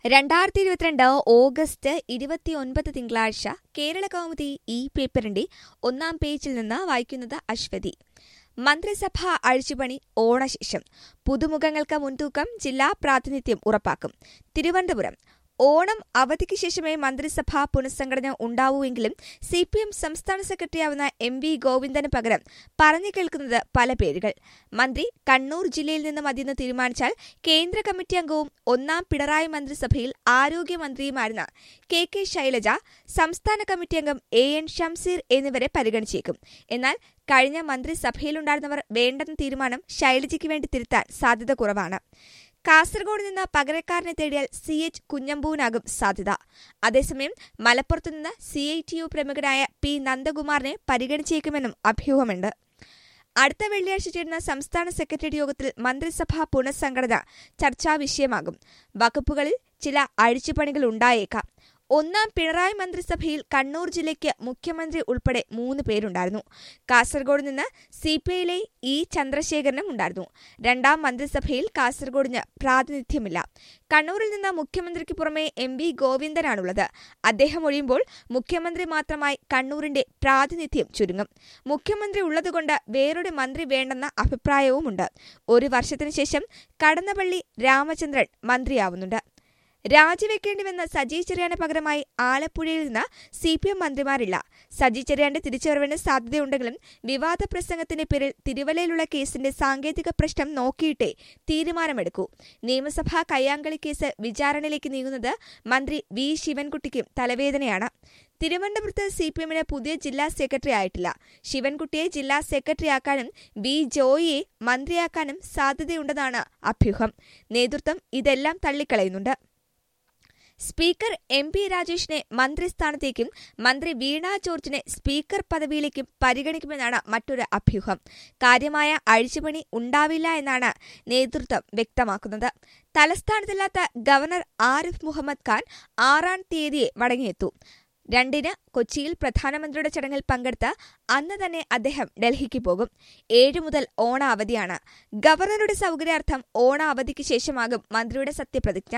രണ്ടായിരത്തി ഇരുപത്തിരണ്ട് ഓഗസ്റ്റ് ഇരുപത്തിയൊൻപത് തിങ്കളാഴ്ച കേരള കൗമുദി ഈ പേപ്പറിന്റെ ഒന്നാം പേജിൽ നിന്ന് വായിക്കുന്നത് അശ്വതി മന്ത്രിസഭ അഴിച്ചുപണി ഓണശേഷം പുതുമുഖങ്ങൾക്ക് മുൻതൂക്കം ജില്ലാ പ്രാതിനിധ്യം ഉറപ്പാക്കും തിരുവനന്തപുരം ഓണം അവധിക്ക് ശേഷമേ മന്ത്രിസഭാ പുനഃസംഘടന ഉണ്ടാവൂവെങ്കിലും സി പി എം സംസ്ഥാന സെക്രട്ടറിയാവുന്ന എം വി ഗോവിന്ദന് പകരം പറഞ്ഞു കേൾക്കുന്നത് പല പേരുകൾ മന്ത്രി കണ്ണൂർ ജില്ലയിൽ നിന്ന് മതിയെന്ന് തീരുമാനിച്ചാൽ കേന്ദ്ര കമ്മിറ്റി അംഗവും ഒന്നാം പിണറായി മന്ത്രിസഭയിൽ ആരോഗ്യമന്ത്രിയുമായിരുന്ന കെ കെ ശൈലജ സംസ്ഥാന കമ്മിറ്റി അംഗം എ എൻ ഷംസീർ എന്നിവരെ പരിഗണിച്ചേക്കും എന്നാൽ കഴിഞ്ഞ മന്ത്രിസഭയിലുണ്ടായിരുന്നവർ വേണ്ടെന്ന തീരുമാനം ശൈലജയ്ക്ക് വേണ്ടി തിരുത്താൻ സാധ്യത കുറവാണ് കാസർഗോഡ് നിന്ന് പകരക്കാരനെ തേടിയാൽ സി എച്ച് കുഞ്ഞമ്പൂനാകും സാധ്യത അതേസമയം മലപ്പുറത്തുനിന്ന് സി ഐ ടി യു പ്രമുഖനായ പി നന്ദകുമാറിനെ പരിഗണിച്ചേക്കുമെന്നും അഭ്യൂഹമുണ്ട് അടുത്ത വെള്ളിയാഴ്ച ചേരുന്ന സംസ്ഥാന സെക്രട്ടേറിയറ്റ് യോഗത്തിൽ മന്ത്രിസഭാ പുനഃസംഘടന ചർച്ചാ വിഷയമാകും വകുപ്പുകളിൽ ചില അഴിച്ചുപണികൾ ഉണ്ടായേക്കാം ഒന്നാം പിണറായി മന്ത്രിസഭയിൽ കണ്ണൂർ ജില്ലയ്ക്ക് മുഖ്യമന്ത്രി ഉൾപ്പെടെ മൂന്ന് പേരുണ്ടായിരുന്നു കാസർഗോഡ് നിന്ന് സി പി ഐയിലെ ഇ ചന്ദ്രശേഖരനും ഉണ്ടായിരുന്നു രണ്ടാം മന്ത്രിസഭയിൽ കാസർഗോഡിന് പ്രാതിനിധ്യമില്ല കണ്ണൂരിൽ നിന്ന് മുഖ്യമന്ത്രിക്ക് പുറമെ എം വി ഗോവിന്ദനാണുള്ളത് അദ്ദേഹം ഒഴിയുമ്പോൾ മുഖ്യമന്ത്രി മാത്രമായി കണ്ണൂരിന്റെ പ്രാതിനിധ്യം ചുരുങ്ങും മുഖ്യമന്ത്രി ഉള്ളതുകൊണ്ട് വേറൊരു മന്ത്രി വേണ്ടെന്ന അഭിപ്രായവുമുണ്ട് ഒരു വർഷത്തിനു ശേഷം കടന്നപ്പള്ളി രാമചന്ദ്രൻ മന്ത്രിയാവുന്നുണ്ട് രാജിവെക്കേണ്ടി വന്ന സജി ചെറിയാന് പകരമായി ആലപ്പുഴയിൽ നിന്ന് സി പി എം മന്ത്രിമാരില്ല സജി ചെറിയാന്റെ തിരിച്ചുവരവിന് സാധ്യതയുണ്ടെങ്കിലും വിവാദ പ്രസംഗത്തിന്റെ പേരിൽ തിരുവല്ലയിലുള്ള കേസിന്റെ സാങ്കേതിക പ്രശ്നം നോക്കിയിട്ടേ തീരുമാനമെടുക്കൂ നിയമസഭാ കയ്യാങ്കളി കേസ് വിചാരണയിലേക്ക് നീങ്ങുന്നത് മന്ത്രി വി ശിവൻകുട്ടിക്കും തലവേദനയാണ് തിരുവനന്തപുരത്ത് സി പി എമ്മിന് പുതിയ ജില്ലാ സെക്രട്ടറി ആയിട്ടില്ല ശിവൻകുട്ടിയെ ജില്ലാ സെക്രട്ടറിയാക്കാനും വി ജോയിയെ മന്ത്രിയാക്കാനും സാധ്യതയുണ്ടെന്നാണ് അഭ്യൂഹം നേതൃത്വം ഇതെല്ലാം തള്ളിക്കളയുന്നുണ്ട് സ്പീക്കർ എം പി രാജേഷിനെ മന്ത്രിസ്ഥാനത്തേക്കും മന്ത്രി വീണ ജോർജിനെ സ്പീക്കർ പദവിയിലേക്കും പരിഗണിക്കുമെന്നാണ് മറ്റൊരു അഭ്യൂഹം കാര്യമായ അഴിച്ചുപണി ഉണ്ടാവില്ല എന്നാണ് നേതൃത്വം വ്യക്തമാക്കുന്നത് തലസ്ഥാനത്തില്ലാത്ത ഗവർണർ ആരിഫ് മുഹമ്മദ് ഖാൻ ആറാം തീയതിയെ മടങ്ങിയെത്തൂ രണ്ടിന് കൊച്ചിയിൽ പ്രധാനമന്ത്രിയുടെ ചടങ്ങിൽ പങ്കെടുത്ത് അന്ന് തന്നെ അദ്ദേഹം ഡൽഹിക്ക് പോകും ഏഴ് മുതൽ ഓണ അവധിയാണ് ഗവർണറുടെ സൗകര്യാർത്ഥം ഓണ അവധിക്ക് ശേഷമാകും മന്ത്രിയുടെ സത്യപ്രതിജ്ഞ